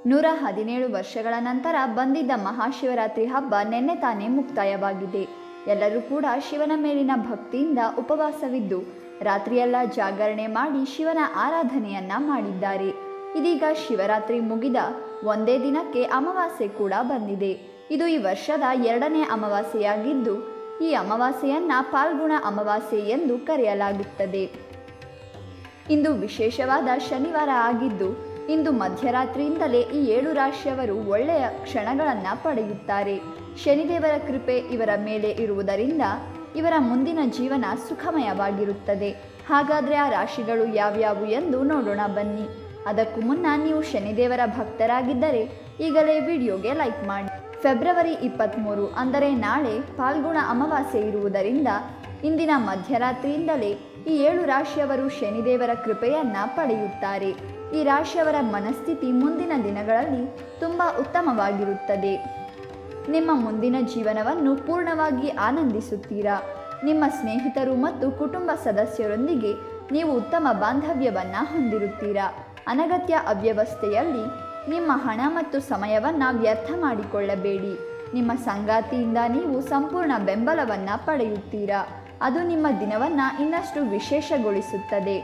ನೂರ ಹದಿನೇಳು ವರ್ಷಗಳ ನಂತರ ಬಂದಿದ್ದ ಮಹಾಶಿವರಾತ್ರಿ ಹಬ್ಬ ನಿನ್ನೆ ತಾನೇ ಮುಕ್ತಾಯವಾಗಿದೆ ಎಲ್ಲರೂ ಕೂಡ ಶಿವನ ಮೇಲಿನ ಭಕ್ತಿಯಿಂದ ಉಪವಾಸವಿದ್ದು ರಾತ್ರಿಯೆಲ್ಲ ಜಾಗರಣೆ ಮಾಡಿ ಶಿವನ ಆರಾಧನೆಯನ್ನ ಮಾಡಿದ್ದಾರೆ ಇದೀಗ ಶಿವರಾತ್ರಿ ಮುಗಿದ ಒಂದೇ ದಿನಕ್ಕೆ ಅಮಾವಾಸ್ಯೆ ಕೂಡ ಬಂದಿದೆ ಇದು ಈ ವರ್ಷದ ಎರಡನೇ ಅಮಾವಾಸ್ಯೆಯಾಗಿದ್ದು ಈ ಅಮಾವಾಸ್ಯೆಯನ್ನ ಪಾಲ್ಗುಣ ಅಮಾವಾಸ್ಯೆ ಎಂದು ಕರೆಯಲಾಗುತ್ತದೆ ಇಂದು ವಿಶೇಷವಾದ ಶನಿವಾರ ಆಗಿದ್ದು ಇಂದು ಮಧ್ಯರಾತ್ರಿಯಿಂದಲೇ ಈ ಏಳು ರಾಶಿಯವರು ಒಳ್ಳೆಯ ಕ್ಷಣಗಳನ್ನು ಪಡೆಯುತ್ತಾರೆ ಶನಿದೇವರ ಕೃಪೆ ಇವರ ಮೇಲೆ ಇರುವುದರಿಂದ ಇವರ ಮುಂದಿನ ಜೀವನ ಸುಖಮಯವಾಗಿರುತ್ತದೆ ಹಾಗಾದರೆ ಆ ರಾಶಿಗಳು ಯಾವ್ಯಾವು ಎಂದು ನೋಡೋಣ ಬನ್ನಿ ಅದಕ್ಕೂ ಮುನ್ನ ನೀವು ಶನಿದೇವರ ಭಕ್ತರಾಗಿದ್ದರೆ ಈಗಲೇ ವಿಡಿಯೋಗೆ ಲೈಕ್ ಮಾಡಿ ಫೆಬ್ರವರಿ ಇಪ್ಪತ್ತ್ಮೂರು ಅಂದರೆ ನಾಳೆ ಪಾಲ್ಗುಣ ಅಮಾವಾಸ್ಯೆ ಇರುವುದರಿಂದ ಇಂದಿನ ಮಧ್ಯರಾತ್ರಿಯಿಂದಲೇ ಈ ಏಳು ರಾಶಿಯವರು ಶನಿದೇವರ ಕೃಪೆಯನ್ನ ಪಡೆಯುತ್ತಾರೆ ಈ ರಾಶಿಯವರ ಮನಸ್ಥಿತಿ ಮುಂದಿನ ದಿನಗಳಲ್ಲಿ ತುಂಬ ಉತ್ತಮವಾಗಿರುತ್ತದೆ ನಿಮ್ಮ ಮುಂದಿನ ಜೀವನವನ್ನು ಪೂರ್ಣವಾಗಿ ಆನಂದಿಸುತ್ತೀರಾ ನಿಮ್ಮ ಸ್ನೇಹಿತರು ಮತ್ತು ಕುಟುಂಬ ಸದಸ್ಯರೊಂದಿಗೆ ನೀವು ಉತ್ತಮ ಬಾಂಧವ್ಯವನ್ನು ಹೊಂದಿರುತ್ತೀರಾ ಅನಗತ್ಯ ಅವ್ಯವಸ್ಥೆಯಲ್ಲಿ ನಿಮ್ಮ ಹಣ ಮತ್ತು ಸಮಯವನ್ನು ವ್ಯರ್ಥ ಮಾಡಿಕೊಳ್ಳಬೇಡಿ ನಿಮ್ಮ ಸಂಗಾತಿಯಿಂದ ನೀವು ಸಂಪೂರ್ಣ ಬೆಂಬಲವನ್ನು ಪಡೆಯುತ್ತೀರಾ ಅದು ನಿಮ್ಮ ದಿನವನ್ನು ಇನ್ನಷ್ಟು ವಿಶೇಷಗೊಳಿಸುತ್ತದೆ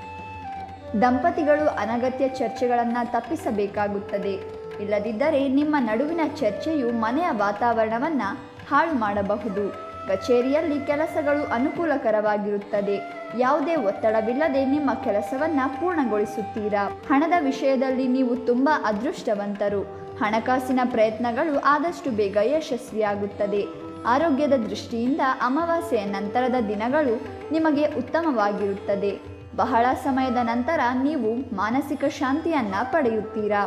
ದಂಪತಿಗಳು ಅನಗತ್ಯ ಚರ್ಚೆಗಳನ್ನು ತಪ್ಪಿಸಬೇಕಾಗುತ್ತದೆ ಇಲ್ಲದಿದ್ದರೆ ನಿಮ್ಮ ನಡುವಿನ ಚರ್ಚೆಯು ಮನೆಯ ವಾತಾವರಣವನ್ನು ಹಾಳು ಮಾಡಬಹುದು ಕಚೇರಿಯಲ್ಲಿ ಕೆಲಸಗಳು ಅನುಕೂಲಕರವಾಗಿರುತ್ತದೆ ಯಾವುದೇ ಒತ್ತಡವಿಲ್ಲದೆ ನಿಮ್ಮ ಕೆಲಸವನ್ನು ಪೂರ್ಣಗೊಳಿಸುತ್ತೀರಾ ಹಣದ ವಿಷಯದಲ್ಲಿ ನೀವು ತುಂಬ ಅದೃಷ್ಟವಂತರು ಹಣಕಾಸಿನ ಪ್ರಯತ್ನಗಳು ಆದಷ್ಟು ಬೇಗ ಯಶಸ್ವಿಯಾಗುತ್ತದೆ ಆರೋಗ್ಯದ ದೃಷ್ಟಿಯಿಂದ ಅಮಾವಾಸ್ಯೆಯ ನಂತರದ ದಿನಗಳು ನಿಮಗೆ ಉತ್ತಮವಾಗಿರುತ್ತದೆ ಬಹಳ ಸಮಯದ ನಂತರ ನೀವು ಮಾನಸಿಕ ಶಾಂತಿಯನ್ನು ಪಡೆಯುತ್ತೀರಾ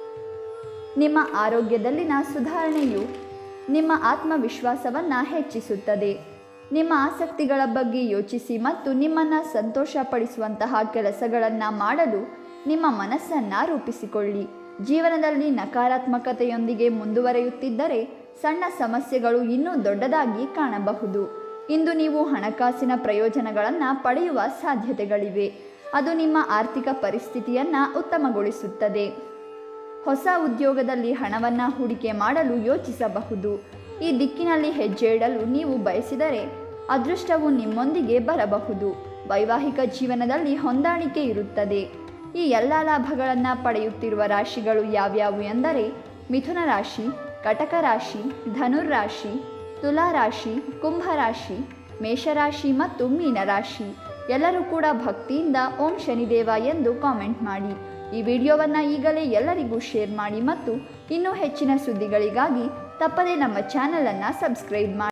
ನಿಮ್ಮ ಆರೋಗ್ಯದಲ್ಲಿನ ಸುಧಾರಣೆಯು ನಿಮ್ಮ ಆತ್ಮವಿಶ್ವಾಸವನ್ನು ಹೆಚ್ಚಿಸುತ್ತದೆ ನಿಮ್ಮ ಆಸಕ್ತಿಗಳ ಬಗ್ಗೆ ಯೋಚಿಸಿ ಮತ್ತು ನಿಮ್ಮನ್ನು ಸಂತೋಷಪಡಿಸುವಂತಹ ಕೆಲಸಗಳನ್ನು ಮಾಡಲು ನಿಮ್ಮ ಮನಸ್ಸನ್ನು ರೂಪಿಸಿಕೊಳ್ಳಿ ಜೀವನದಲ್ಲಿ ನಕಾರಾತ್ಮಕತೆಯೊಂದಿಗೆ ಮುಂದುವರಿಯುತ್ತಿದ್ದರೆ ಸಣ್ಣ ಸಮಸ್ಯೆಗಳು ಇನ್ನೂ ದೊಡ್ಡದಾಗಿ ಕಾಣಬಹುದು ಇಂದು ನೀವು ಹಣಕಾಸಿನ ಪ್ರಯೋಜನಗಳನ್ನು ಪಡೆಯುವ ಸಾಧ್ಯತೆಗಳಿವೆ ಅದು ನಿಮ್ಮ ಆರ್ಥಿಕ ಪರಿಸ್ಥಿತಿಯನ್ನು ಉತ್ತಮಗೊಳಿಸುತ್ತದೆ ಹೊಸ ಉದ್ಯೋಗದಲ್ಲಿ ಹಣವನ್ನು ಹೂಡಿಕೆ ಮಾಡಲು ಯೋಚಿಸಬಹುದು ಈ ದಿಕ್ಕಿನಲ್ಲಿ ಹೆಜ್ಜೆ ಇಡಲು ನೀವು ಬಯಸಿದರೆ ಅದೃಷ್ಟವು ನಿಮ್ಮೊಂದಿಗೆ ಬರಬಹುದು ವೈವಾಹಿಕ ಜೀವನದಲ್ಲಿ ಹೊಂದಾಣಿಕೆ ಇರುತ್ತದೆ ಈ ಎಲ್ಲ ಲಾಭಗಳನ್ನು ಪಡೆಯುತ್ತಿರುವ ರಾಶಿಗಳು ಯಾವ್ಯಾವು ಎಂದರೆ ಮಿಥುನ ರಾಶಿ ಕಟಕ ರಾಶಿ ಧನುರ್ ರಾಶಿ ತುಲಾ ರಾಶಿ ಕುಂಭ ರಾಶಿ ಮೇಷರಾಶಿ ಮತ್ತು ಮೀನರಾಶಿ ಎಲ್ಲರೂ ಕೂಡ ಭಕ್ತಿಯಿಂದ ಓಂ ಶನಿದೇವ ಎಂದು ಕಾಮೆಂಟ್ ಮಾಡಿ ಈ ವಿಡಿಯೋವನ್ನು ಈಗಲೇ ಎಲ್ಲರಿಗೂ ಶೇರ್ ಮಾಡಿ ಮತ್ತು ಇನ್ನೂ ಹೆಚ್ಚಿನ ಸುದ್ದಿಗಳಿಗಾಗಿ ತಪ್ಪದೇ ನಮ್ಮ ಚಾನಲನ್ನು ಸಬ್ಸ್ಕ್ರೈಬ್ ಮಾಡಿ